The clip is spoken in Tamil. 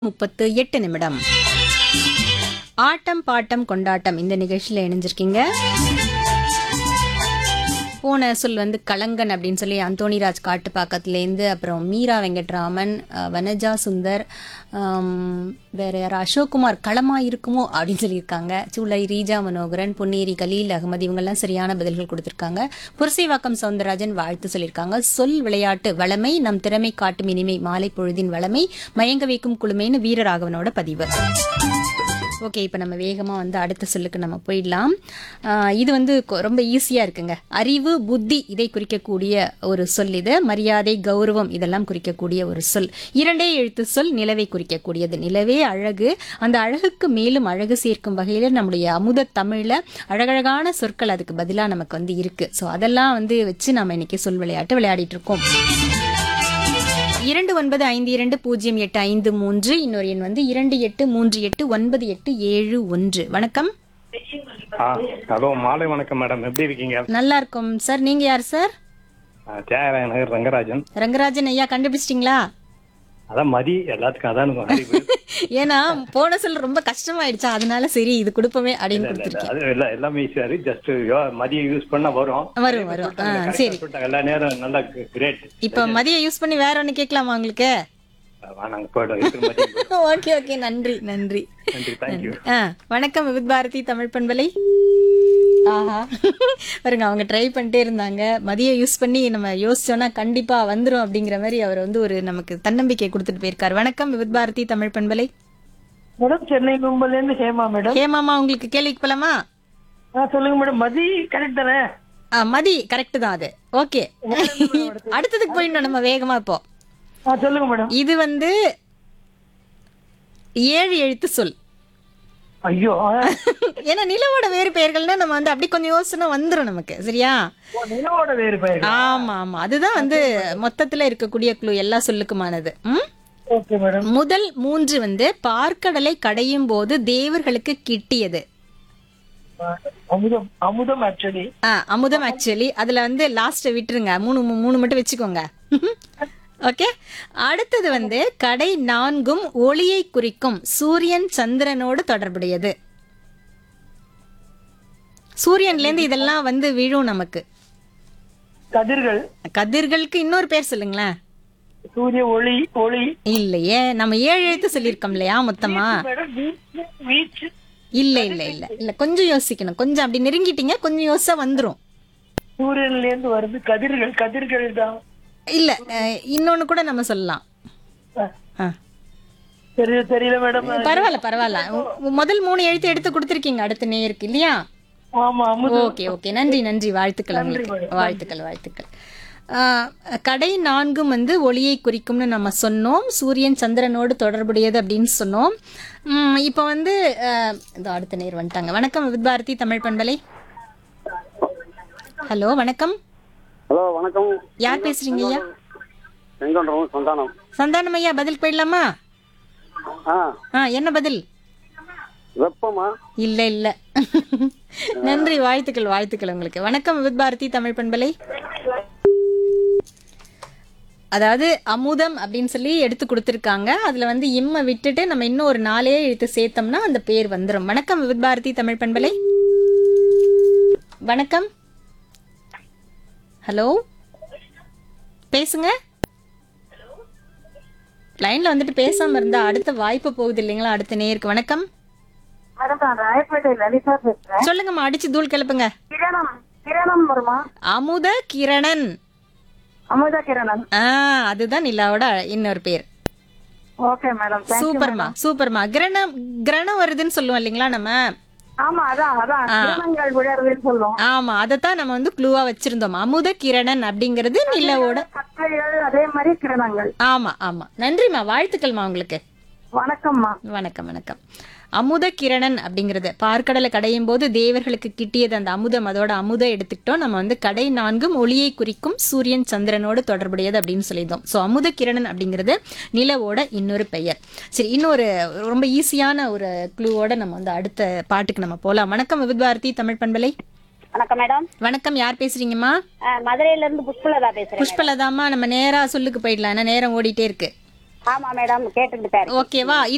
முப்பத்து எட்டு நிமிடம் ஆட்டம் பாட்டம் கொண்டாட்டம் இந்த நிகழ்ச்சியில் இணைஞ்சிருக்கீங்க போன சொல் வந்து கலங்கன் அப்படின்னு சொல்லி அந்தோணிராஜ் காட்டுப்பாக்கத்துலேருந்து அப்புறம் மீரா வெங்கட்ராமன் அஹ், வனஜா சுந்தர் ஆம், வேற யார் அசோக்குமார் களமா இருக்குமோ அப்படின்னு சொல்லியிருக்காங்க சூளை ரீஜா மனோகரன் பொன்னேரி கலீல் அகமது இவங்கெல்லாம் சரியான பதில்கள் கொடுத்திருக்காங்க புரசைவாக்கம் சவுந்தரராஜன் வாழ்த்து சொல்லியிருக்காங்க சொல் விளையாட்டு வளமை நம் திறமை காட்டும் இனிமை மாலை பொழுதின் வளமை மயங்க வைக்கும் குளுமைன்னு வீரராகவனோட பதிவு ஓகே இப்போ நம்ம வேகமாக வந்து அடுத்த சொல்லுக்கு நம்ம போயிடலாம் ஆஹ் இது வந்து கொ- ரொம்ப ஈஸியாக இருக்குங்க அறிவு புத்தி இதை குறிக்கக்கூடிய ஒரு சொல் இது மரியாதை கௌரவம் இதெல்லாம் குறிக்கக்கூடிய ஒரு சொல் இரண்டே எழுத்து சொல் நிலவை குறிக்கக்கூடியது நிலவே அழகு அந்த அழகுக்கு மேலும் அழகு சேர்க்கும் வகையில் நம்முடைய அமுத தமிழில் அழகழகான சொற்கள் அதுக்கு பதிலாக நமக்கு வந்து இருக்கு ஸோ அதெல்லாம் வந்து வச்சு நம்ம இன்னைக்கு சொல் விளையாட்டு விளையாடிட்டு இருக்கோம் இரண்டு ஒன்பது ஐந்து இரண்டு பூஜ்ஜியம் எட்டு ஐந்து மூன்று இன்னொரு எண் வந்து இரண்டு எட்டு மூன்று எட்டு ஒன்பது எட்டு ஏழு ஒன்று வணக்கம் ஆ ஹலோ மாலை வணக்கம் மேடம் எப்படி இருக்கீங்க நல்லா இருக்கும் சார் நீங்க யார் சார் ஆ, தியாகராய நகர் ரங்கராஜன் ரங்கராஜன் ஐயா கண்டுபிடிச்சிட்டிங்களா அதான் மதி எல்லாத்துக்கும் அதான் இருக்கும் அறிவு ஏன்னா போன சொல் ரொம்ப கஷ்டமாயிடுச்சா அதனால சரி இது கொடுப்போமே அப்படின்னு கொடுத்துருக்கேன் அது எல்லாம் எல்லாமே ஈஸியா இருக்கு ஜஸ்ட் மதியம் யூஸ் பண்ணா வரும் வரும் வரும் ஆ சரி சொல்லிட்டாங்க எல்லா நேரம் நல்லா கிரேட் இப்போ மதியம் யூஸ் பண்ணி வேற ஒன்று கேட்கலாமா உங்களுக்கு நாங்க போயிட்டோம் இருக்கிற மதியம் போயிட்டோம். ஓகே ஓகே நன்றி நன்றி நன்றி தேங்க்யூ ஆ வணக்கம் விவித் பாரதி தமிழ் பண்பலை ஆஹா பாருங்க அவங்க ட்ரை பண்ணிட்டே இருந்தாங்க மதியம் யூஸ் பண்ணி நம்ம யோசிச்சோம்னா கண்டிப்பா வந்துரும் அப்படிங்கிற மாதிரி அவர் வந்து ஒரு நமக்கு தன்னம்பிக்கை கொடுத்துட்டு போயிருக்காரு வணக்கம் விவித் பாரதி தமிழ் பண்பலை மேடம் சென்னை கும்பல்ல இருந்து ஹேமா மேடம் ஹேமாமா உங்களுக்கு கேள்விக்கு போலாமா ஆ சொல்லுங்க மேடம் மதி கரெக்ட் தானே ஆ, மதி கரெக்ட் தான் அது ஓகே அடுத்ததுக்கு போயிடணும் நம்ம வேகமா இப்போ ஆ சொல்லுங்க மேடம் இது வந்து ஏழு எழுத்து சொல் ஐயோ ஆ, ஏன்னா நிலவோட வேறு பெயர்கள்னா நம்ம வந்து அப்படி கொஞ்சம் யோசனை வந்துரும் நமக்கு சரியா ஓ, நிலவோட வேறு பெயர் ஆமா ஆமா அதுதான் வந்து மொத்தத்துல இருக்கக்கூடிய குழு எல்லா சொல்லுக்குமானது ம்? ஓகே மேடம் முதல் மூன்று வந்து பார்க்கடலை கடையும் போது தேவர்களுக்கு கிட்டியது அமுதம் அமுதம் ஆக்சுவலி ஆ, அமுதம் ஆக்சுவலி அதுல வந்து லாஸ்ட் விட்டுருங்க மூணு மூ- மூணு மட்டும் வச்சுக்கோங்க ஓகே அடுத்தது வந்து கடை நான்கும் ஒளியை குறிக்கும் சூரியன் சந்திரனோடு தொடர்புடையது சூரியன்ல இருந்து இதெல்லாம் வந்து விழும் நமக்கு கதிர்கள் கதிர்களுக்கு இன்னொரு பேர் சொல்லுங்களேன் சூரிய ஒளி ஒளி இல்லையே நம்ம ஏழு எழுத்து சொல்லியிருக்கோம் இல்லையா மொத்தமா மேடம் வீச்சு வீச்சு இல்ல இல்ல இல்ல இல்ல கொஞ்சம் யோசிக்கணும் கொஞ்சம் அப்படி நெருங்கிட்டீங்க கொஞ்சம் யோசிச்சா வந்துரும் சூரியன்ல இருந்து வருது கதிர்கள் கதிர்கள் தான் இல்ல அஹ், இன்னொன்னு கூட நம்ம சொல்லலாம் ஆ, ஆ. தெரியல தெரியல மேடம் பரவாயில்ல பரவாயில்ல உ- முதல் மூணு எழுத்து எடுத்து கொடுத்துருக்கீங்க அடுத்த நேருக்கு இல்லையா ஆமா அமுதம் ஓகே ஓகே நன்றி நன்றி வாழ்த்துக்கள் உங்களுக்கு வாழ்த்துக்கள் வாழ்த்துக்கள் ஆஹ், கடை நான்கும் வந்து ஒளியை குறிக்கும்னு நம்ம சொன்னோம் சூரியன் சந்திரனோடு தொடர்புடையது அப்படின்னு சொன்னோம் உம், இப்போ வந்து ஆஹ், இதோ அடுத்த நேர் வந்துட்டாங்க வணக்கம் வித் பாரதி தமிழ் பண்பலை ஹலோ வணக்கம் ஹலோ வணக்கம் யார் பேசுறீங்க ஐயா செங்கோன்றவங்க சந்தானம் சந்தானம் ஐயா பதில் போயிடலாமா ஆ ஆ என்ன பதில் வெப்பமா இல்ல இல்ல நன்றி வாழ்த்துக்கள் வாழ்த்துக்கள் உங்களுக்கு வணக்கம் வித் பாரதி தமிழ் பண்பலை அதாவது அமுதம் அப்படின்னு சொல்லி எடுத்து கொடுத்துருக்காங்க அதுல வந்து இம்ம விட்டுட்டு நம்ம இன்னும் ஒரு நாளே எடுத்து சேர்த்தோம்னா அந்த பேர் வந்துடும் வணக்கம் வித் பாரதி தமிழ் பண்பலை வணக்கம் ஹலோ பேசுங்க லைன்ல வந்துட்டு பேசாம இருந்தா அடுத்த வாய்ப்பு போகுது இல்லைங்களா அடுத்த நேருக்கு வணக்கம் மேடம் நான் ராயப்பேட்டை லலிதா பேசுறேன் சொல்லுங்கம்மா அடிச்சு தூள் கிளப்புங்க கிரணம் கிரணம் வருமா அமுத கிரணன் அமுதா கிரணன் ஆ அதுதான் நிலாவோட இன்னொரு பேர் ஓகே மேடம் சூப்பர்மா சூப்பர்மா கிரணம் கிரணம் வருதுன்னு சொல்லுவோம் இல்லைங்களா நம்ம ஆமா அதான் அதான் கிரணங்கள் விழறதுன்னு சொல்லுவோம் ஆமா அதைத்தான் நம்ம வந்து க்ளூவா வச்சிருந்தோம் அமுத கிரணன் அப்படிங்கிறது நிலவோட கற்றைகள் அதே மாதிரி கிரணங்கள் ஆமா ஆமா நன்றிம்மா வாழ்த்துக்கள்மா உங்களுக்கு வணக்கம்மா வணக்கம் வணக்கம் அமுத கிரணன் அப்படிங்கிறது பார்க்கடலை கடையும் போது தேவர்களுக்கு கிட்டியது அந்த அமுதம் அதோட அமுதம் எடுத்துக்கிட்டோம் நம்ம வந்து கடை நான்கும் ஒளியை குறிக்கும் சூரியன் சந்திரனோடு தொடர்புடையது அப்படின்னு சொல்லியிருந்தோம் ஸோ அமுத கிரணன் அப்படிங்கிறது நிலவோட இன்னொரு பெயர் சரி இன்னொரு ரொம்ப ஈஸியான ஒரு க்ளூவோட நம்ம வந்து அடுத்த பாட்டுக்கு நம்ம போகலாம் வணக்கம் விவித் பாரதி தமிழ் பண்பலை வணக்கம் மேடம் வணக்கம் யார் பேசுறீங்கம்மா அஹ், மதுரையில இருந்து புஷ்பலதா பேசுறேன் புஷ்பலதாமா நம்ம நேரா சொல்லுக்கு போயிடலாம் ஏன்னா நேரம் ஓடிட்டே இருக்கு ஆமா மேடம் கேட்டுட்டு தான் இருக்கேன். ஓகேவா